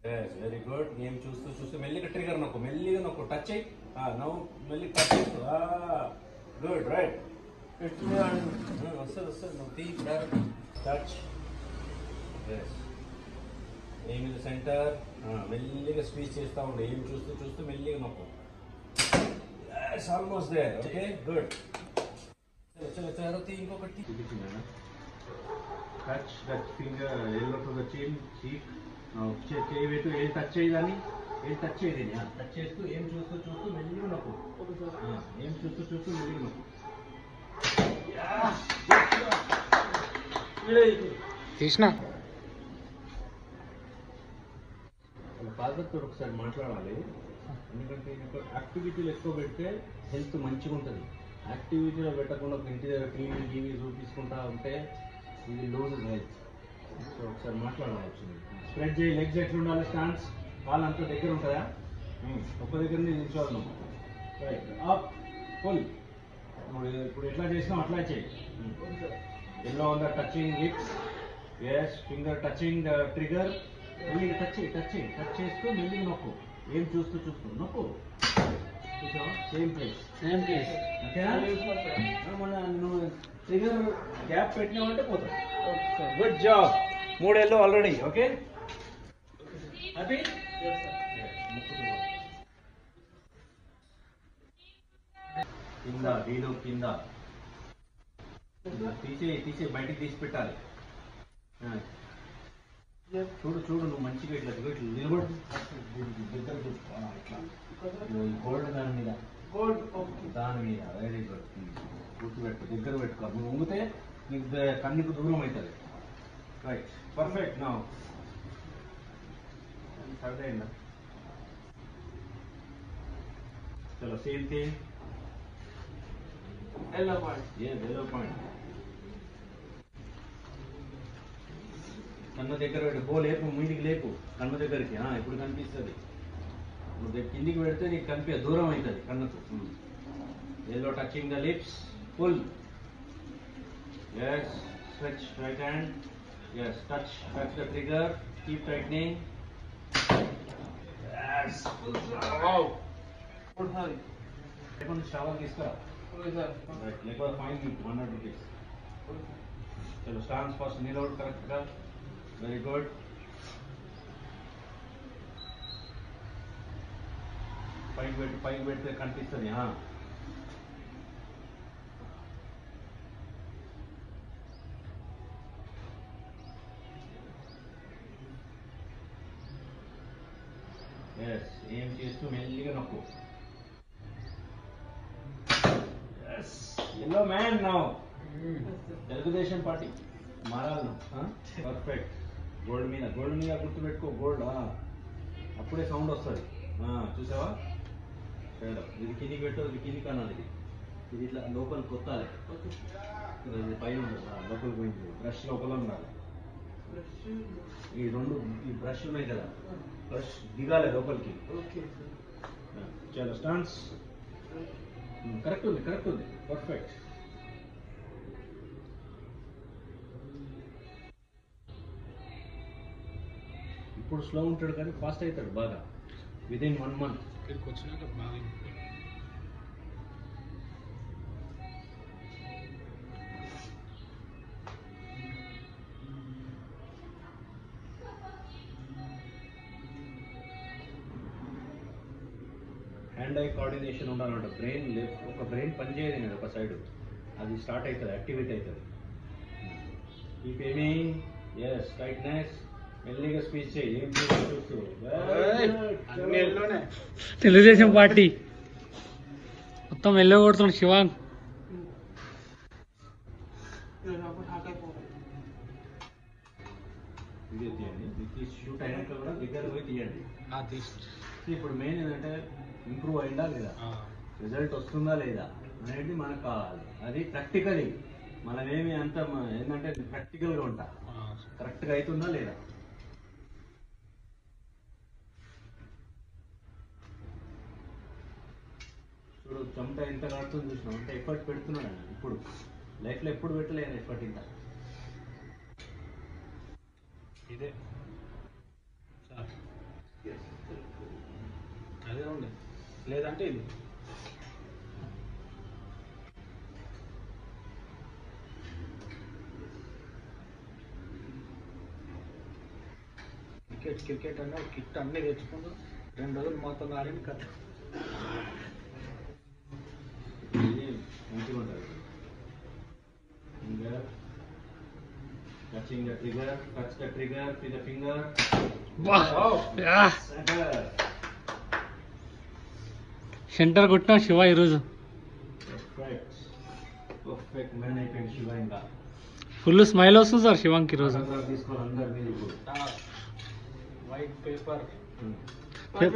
Very good game చూస్తూ చూస్తూ మెల్లిగా ట్రిగర్ నొక్కు మెల్లిగా నొక్కు టచ్ అయ్యి నవ్వు మెల్లి టచ్ చేస్తూ గుడ్ రైట్ వస్తుంది వస్తుంది నువ్వు తీ టచ్ ఎస్ ఏమి సెంటర్ మెల్లిగా స్పీచ్ చేస్తూ ఉండు ఏం చూస్తూ చూస్తూ మెల్లిగా నొక్కు ఆల్మోస్ట్ దేర్ ఓకే గుడ్ చలో చలో తీ ఇంకొకటి touch that finger yellow to the chain cheek చేయి పెట్టు ఏం టచ్ చేయదని ఏం టచ్ చేయదు టచ్ చేస్తూ ఏం చూస్తూ చూస్తూ మెల్లిగా నొక్కు ఆ, ఏం చూస్తూ చూస్తూ మెల్లిగా నొక్కు తీసిన ఫాదర్తో ఒకసారి మాట్లాడాలి ఎందుకంటే ఇంకా యాక్టివిటీలు ఎక్కువ పెడితే హెల్త్ మంచిగా ఉంటుంది యాక్టివిటీలో పెట్టకుండా ఒక ఇంటి దగ్గర టీవీ టీవీ చూపించుకుంటా ఉంటే ఇది లూజ్ హెల్త్ సో ఒకసారి మాట్లాడాలి వచ్చింది స్ప్రెడ్ చేయి లెగ్స్ ఎట్లా ఉండాలి స్టాండ్స్ కాలు అంత దగ్గర ఉంటుందా ఒక్క దగ్గర నిల్చోవాలి నువ్వు రైట్ అప్ ఫుల్ ఇప్పుడు ఎట్లా చేసినావు అట్లా చేయి ఎల్లో ఉందా touching lips yes finger touching the trigger మెల్లిగా టచ్ చేయి టచ్ చేయి టచ్ చేస్తూ మెల్లిగా నొక్కు ఏం చూస్తూ చూస్తూ నొక్కు చూసావా సేమ్ ప్లేస్ సేమ్ ప్లేస్ ఓకేనా మన నువ్వు ట్రిగర్ గ్యాప్ పెట్టినావంటే పోతావు గుడ్ జాబ్ మూడేళ్ళు ఆల్రెడీ ఓకే హ్యాపీ కింద డీలో కింద తీసే తీసే బయటికి తీసి పెట్టాలి ఆ. చూడు చూడు నువ్వు మంచిగా ఇట్లా ఇదిగో ఇట్లా నిలబడు దీనికి దగ్గర చూసుకో. ఆ, ఇట్లా ఇదిగో ఈ గోల్డ్ దాని మీద దాని మీద వెరీ గుడ్ గుర్తుపెట్టు దగ్గర పెట్టుకో నువ్వు ఉంగితే నీకు ద- కన్నుకు దూరం అవుతుంది రైట్ పర్ఫెక్ట్ నా సర్దే అయిందా చలో సేమ్ థింగ్ ఏ వేలో పాయింట్ కన్ను దగ్గర పెట్టు గో లేపు మీదికి లేపు కన్ను దగ్గరికి ఆ, ఇప్పుడు కనిపిస్తుంది నువ్వు దగ్గర కిందికి పెడితే నీకు కనిపి దూరం అవుతుంది కన్నుకు yellow touching the lips full yes stretch right hand yes touch touch the trigger keep tightening లేకుండా షవర్ తీసుకురా రైట్ లేకపోతే ఫైన్ మీకు హండ్రెడ్ రూపీస్ చలో స్టాండ్స్ ఫస్ట్ నిలబడు కరెక్ట్గా వెరీ గుడ్ పైకి పెట్టి పైకి పెడితే కనిపిస్తుంది ఆ. ఎస్ ఏం చేస్తూ మెల్లిగా నొక్కు yes yellow man now Telugu Desam party మారాలను పర్ఫెక్ట్ గోల్డ్ మీద గోల్డ్ మీద గుర్తుపెట్టుకో గోల్డ్ అప్పుడే సౌండ్ వస్తుంది చూసావా చేయడం ఇది కిందికి పెట్టు ఇది కిందికి అనాలి ఇది ఇది ఇట్లా లోపల కొత్తాలి ఇది పైన ఉండదు ఆ, లోపలికి పోయింది బ్రష్ లోపల ఉండాలి ఈ రెండు ఈ బ్రష్ ఉన్నాయి కదా బ్రష్ దిగాలి లోపలికి ఆ, చలో స్టాండ్స్ కరెక్ట్ ఉంది కరెక్ట్ ఉంది పర్ఫెక్ట్ ఇప్పుడు స్లో ఉంటాడు కానీ ఫాస్ట్ అవుతాడు బాగా విదిన్ వన్ మంత్ ఇక్కడికి వచ్చినాక బాగా హ్యాండ్ ఐ కోఆర్డినేషన్ ఉండాలంట బ్రెయిన్ ఒక బ్రెయిన్ పనిచేయదు నేను ఒక సైడ్ అది స్టార్ట్ అవుతుంది యాక్టివేట్ అవుతుంది కీప్ ఎయిమింగ్ ఎస్ టైట్నెస్ మెల్లిగా స్పీచ్ చేయి ఏం చూస్తూ చూస్తూ Very good. అన్ని ఎల్లోనే తెలుగుదేశం పార్టీ మొత్తం ఎల్లో కొడుతున్నాడు శివాంగ్ వీడియో తీయండి ఇది తీసి షూట్ అయినాక కూడా దగ్గర పోయి తీయండి ఆ తీసి ఇప్పుడు మెయిన్ ఏంటంటే ఇంప్రూవ్ అయిందా లేదా ఆ, రిజల్ట్ వస్తుందా లేదా అనేది మనకు కావాలి అది ప్రాక్టికలీ మనమేమి అంత మ- ఏంటంటే ప్రాక్టికల్గా ఉంటా ఆ, కరెక్ట్గా అవుతుందా లేదా చూడు చెమట ఎంత కాడుతుంది చూసినాం అంటే ఎఫర్ట్ పెడుతున్నాడు ఆయన ఇప్పుడు లైఫ్లో ఎప్పుడు పెట్టలేదు ఎఫర్ట్ ఇంత ఇదే సార్ అదే ఉండే లేదంటే ఇది క్రికెట్ క్రికెట్ అనే ఒక కిట్ అన్నీ తెచ్చుకుంటూ రెండు రోజులు మొత్తం ఆడింది కథ ఇది మంచిగా ఉంటుంది finger touching the trigger touch the trigger to the finger వా యా. సెంటర్ కొట్టిన శివ ఈరోజు పర్ఫెక్ట్ పర్ఫెక్ట్ మ్యాన్ అయిపోయింది శివ ఇంకా ఫుల్ స్మైల్ వస్తుంది సార్ శివాంకి ఈరోజు ఫోటోగ్రాఫ్ తీసుకోవాలి అందరు మీరు ఇప్పుడు వైట్ పేపర్ Pep-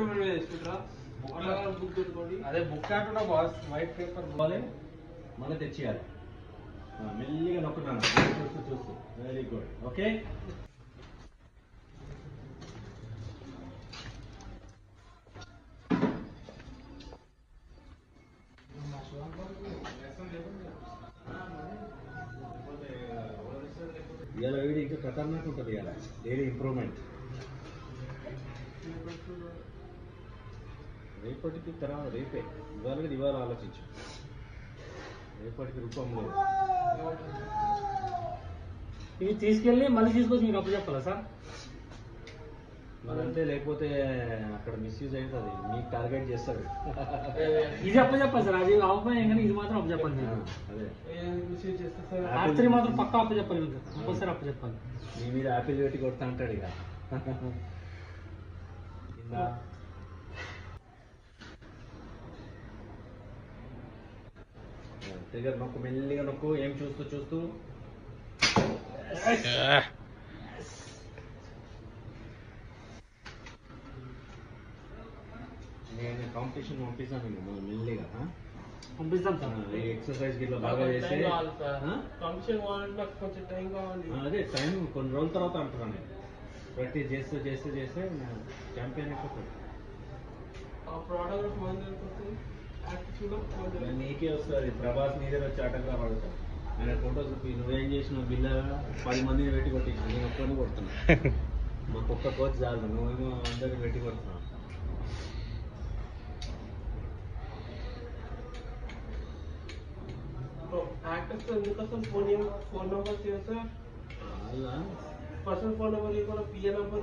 అదే బుక్ అంటున్నా బాస్ వైట్ పేపర్ పోవాలి మళ్ళీ తెచ్చేయాలి ఆ, మెల్లిగా నొక్కుతాను చూస్తూ చూస్తూ వెరీ గుడ్ ఓకే ఇవాళ వీడి ఇంకా ఖతర్నాక్ ఉంటుంది ఇవాళ డైలీ ఇంప్రూవ్మెంట్ రేపటికి తర్వాత రేపే ఇవాళ ఇవాళ ఆలోచించు రేపటికి రూపం లేదు ఇవి తీసుకెళ్ళి మళ్ళీ తీసుకొచ్చి మీకు అప్పు చెప్పాలా సార్ మరంతే లేకపోతే అక్కడ మిస్యూజ్ అవుతుంది మీకు టార్గెట్ చేస్తారు ఇది అప్పు చెప్పాలి సార్ అది అవకపోయినా కానీ ఇది మాత్రం అప్పు చెప్పండి ఆ, మీరు అదే రాత్రి మాత్రం పక్కా అప్పు చెప్పాలి మీకు కంపల్సరీ అప్పు చెప్పాలి మీ మీద యాపిల్ పెట్టి కొడతా అంటాడు ఇక కింద. ట్రిగర్ నొక్కు మెల్లిగా నొక్కు ఏం చూస్తూ చూస్తూ నేను కాంపిటీషన్ పంపిస్తాను మీకు మొన్న మెల్లిగా ఆ? పంపిస్తాం ఆ, సార్ ఈ ఎక్సర్సైజ్ గిట్లా బాగా చేస్తే ఆ? ఫంక్షన్ కావాలంటే నాకు కొంచెం టైం కావాలి ఆ, అదే టైం కొన్ని రోజుల తర్వాత అంటున్నాను నేను ప్రాక్టీస్ చేస్తూ చేస్తూ చేస్తే ఛాంపియన్ అయిపోతాడు ఆ ప్రోడక్ట్ మన దగ్గరకు యాక్చువల్గా మరి నీకే వస్తుంది ప్రభాస్ నీ దగ్గర వచ్చి ఆటగా పడతాడు ఆయన ఫోటో చూపి నువ్వేం చేసినావు బిల్ల పది మందిని పెట్టి కొట్టించు నేను ఒక్కడిని కొడుతున్నా మాకు ఒక్క కోచ్ చాలు నువ్వేమో అందరిని పెట్టి కొడుతున్నావు యాక్టర్స్ ఎందుకోసం ఫోన్ ఫోన్ నెంబర్ చేస్తే అలా పర్సనల్ ఫోన్ నెంబర్ ఇవ్వాలి పిఏ నెంబర్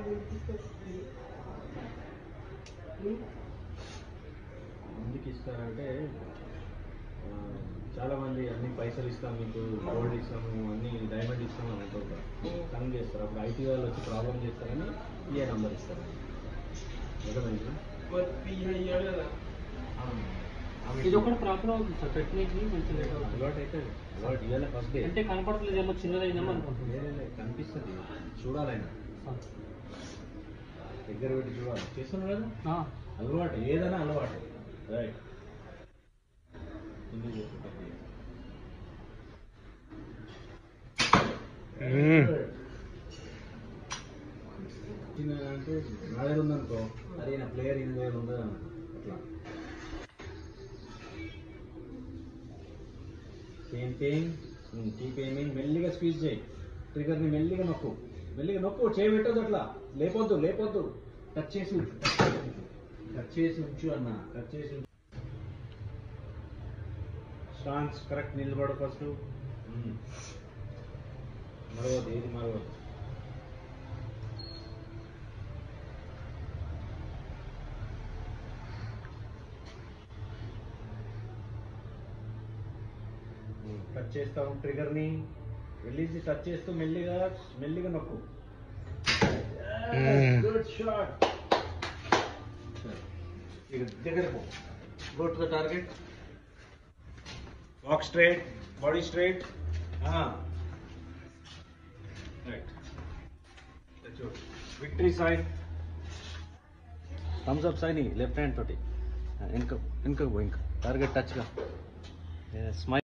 ఎందుకు ఇస్తారంటే ఆ, చాలా మంది అన్ని పైసలు ఇస్తాం మీకు గోల్డ్ ఇస్తాము అన్ని డైమండ్ ఇస్తాము అని అనుకుంటారు తను చేస్తారు అప్పుడు ఐటీ వాళ్ళు వచ్చి ప్రాబ్లం చేస్తారని ఏ నంబర్ ఇస్తారు అర్థమైంది మరి పిఏ ఇవ్వాలి కదా ఇది ఒకటి ప్రాపర్ అవుతుంది సార్ టెక్నిక్ కొంచెం లేట్ అవుతుంది అలవాటు అయితే అలవాటు ఇవాళ ఫస్ట్ డే అంటే కనపడట్లేదు ఏమో చిన్నదైందేమో అనుకుంటున్నాను వేరే లే, కనిపిస్తుంది చూడాలైనా దగ్గర పెట్టి చూడాలి చేస్తున్నాడు కదా ఆ, అలవాటు ఏదైనా అలవాటు రైట్ కిందికి చేసుకుంటా. చిన్న అంటే నా దగ్గర ఉందనుకో అదే నా ప్లేయర్ ఈయన దగ్గర ఉండదు అనుకో అట్లా సేమ్ థింగ్ కీప్ ఎయిమింగ్ మెల్లిగా స్క్వీజ్ చేయి ట్రిగర్ని మెల్లిగా నొక్కు మెల్లిగా నొక్కు చేయి పెట్టొద్దు అట్లా లేపొద్దు లేపొద్దు టచ్ చేసి ఉంచు టచ్ చేసి ఉంచు అన్న టచ్ చేసి ఉంచు స్టాన్స్ కరెక్ట్ నిలబడు ఫస్ట్ మరవద్దు ఏది మరవద్దు టచ్ చేస్తాం ట్రిగర్ని రిలీజ్ టచ్ చేస్తూ మెల్లిగా మెల్లిగా నొక్కు గుడ్ షాట్ ఇక దగ్గర పో go to the target walk straight body straight right victory side thumbs up sign left hand తోటి వెనక వెనక పో ఇంకా టార్గెట్ టచ్గా స్మైల్